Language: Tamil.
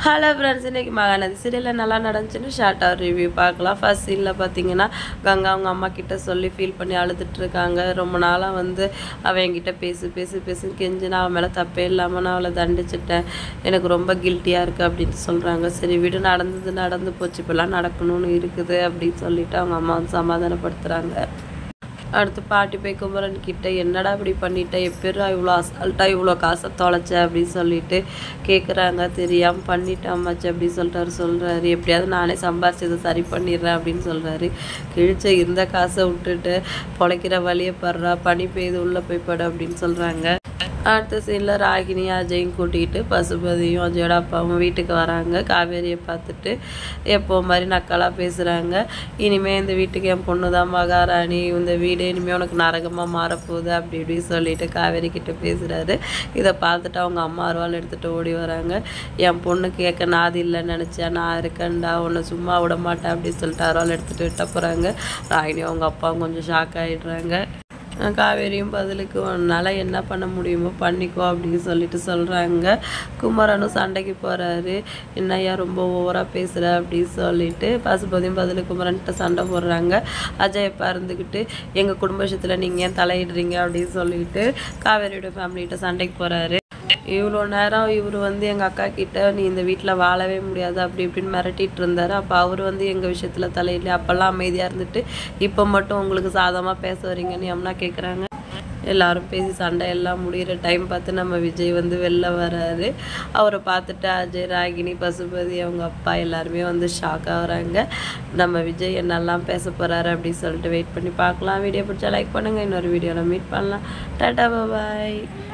ஹலோ ஃப்ரெண்ட்ஸ் இன்னைக்கு மகாநதி சீரியலில் நல்லா நடந்துச்சுன்னு ஷார்ட்டாக ரிவ்யூ பார்க்கலாம் ஃபர்ஸ்ட் சீனில் பார்த்தீங்கன்னா கங்கா அவங்க அம்மா கிட்ட சொல்லி ஃபீல் பண்ணி அழுதுட்டு இருக்காங்க ரொம்ப நாளாக வந்து அவன் என்கிட்ட பேசு பேசு பேசுன்னு கெஞ்சி நான் அவன் மேலே தப்பே இல்லாமல் நான் அவளை தண்டிச்சிட்டேன் எனக்கு ரொம்ப கில்ட்டியாக இருக்குது அப்படின்னு சொல்கிறாங்க சரி விடு நடந்தது நடந்து போச்சு இப்போல்லாம் நடக்கணும்னு இருக்குது அப்படின்னு சொல்லிட்டு அவங்க அம்மா வந்து சமாதானப்படுத்துகிறாங்க அடுத்து பாட்டி போய் குமரன் கிட்ட என்னடா இப்படி பண்ணிட்ட எப்படிடா இவ்வளோ அசால்ட்டா இவ்வளோ காசை தொலைச்ச அப்படின்னு சொல்லிட்டு கேட்குறாங்க தெரியாமல் பண்ணிட்டேன் அம்மாச்சி அப்படி சொல்லிட்டாரு சொல்கிறாரு எப்படியாவது நானே சம்பாரிச்சு இதை சரி பண்ணிடுறேன் அப்படின்னு சொல்கிறாரு கிழிச்ச இருந்த காசை விட்டுட்டு பொழைக்கிற வழியை படுறா பனி பெய்து உள்ளே போய் படு அப்படின்னு சொல்கிறாங்க அடுத்த சீனில் ராகினி அஜயும் கூட்டிகிட்டு பசுபதியும் அஜயோட அப்பாவும் வீட்டுக்கு வராங்க காவேரியை பார்த்துட்டு எப்போ மாதிரி நக்கலாக பேசுகிறாங்க இனிமேல் இந்த வீட்டுக்கு என் பொண்ணு தான் மகாராணி இந்த வீடு இனிமேல் உனக்கு நரகமாக மாறப்போகுது அப்படி இப்படி சொல்லிட்டு காவேரி கிட்ட பேசுகிறாரு இதை பார்த்துட்டு அவங்க அம்மா அருவாள் எடுத்துகிட்டு ஓடி வராங்க என் பொண்ணு கேட்க நாதி இல்லைன்னு நினச்சேன் நான் இருக்கேன்டா உன்னை சும்மா விட மாட்டேன் அப்படின்னு சொல்லிட்டு அருவாள் எடுத்துகிட்டு விட்ட போகிறாங்க ராகினி அவங்க அப்பாவும் கொஞ்சம் ஷாக் ஆகிடுறாங்க காவேரியும் பதிலுக்கு உன்னால் என்ன பண்ண முடியுமோ பண்ணிக்கோ அப்படின்னு சொல்லிட்டு சொல்கிறாங்க குமரனும் சண்டைக்கு போகிறாரு என்னய்யா ரொம்ப ஓவராக பேசுகிற அப்படின்னு சொல்லிட்டு பசுபதியும் பதில் குமரன்கிட்ட சண்டை போடுறாங்க அஜய் எப்போ இருந்துக்கிட்டு எங்கள் குடும்ப விஷயத்தில் நீங்கள் ஏன் தலையிடுறீங்க அப்படின்னு சொல்லிட்டு காவேரியோட ஃபேமிலிகிட்ட சண்டைக்கு போகிறாரு இவ்வளோ நேரம் இவர் வந்து எங்கள் அக்கா கிட்ட நீ இந்த வீட்டில் வாழவே முடியாது அப்படி இப்படின்னு மிரட்டிட்டு இருந்தார் அப்போ அவர் வந்து எங்கள் விஷயத்தில் தலையில அப்போல்லாம் அமைதியாக இருந்துட்டு இப்போ மட்டும் உங்களுக்கு சாதமாக பேச வரீங்கன்னு யமுனா கேட்குறாங்க எல்லாரும் பேசி சண்டை எல்லாம் முடிகிற டைம் பார்த்து நம்ம விஜய் வந்து வெளில வராரு அவரை பார்த்துட்டு அஜய் ராகினி பசுபதி அவங்க அப்பா எல்லாருமே வந்து ஷாக் ஆகுறாங்க நம்ம விஜய் என்னெல்லாம் பேச போகிறாரு அப்படின்னு சொல்லிட்டு வெயிட் பண்ணி பார்க்கலாம் வீடியோ பிடிச்சா லைக் பண்ணுங்கள் இன்னொரு வீடியோவில் மீட் பண்ணலாம் டாட்டா பாய்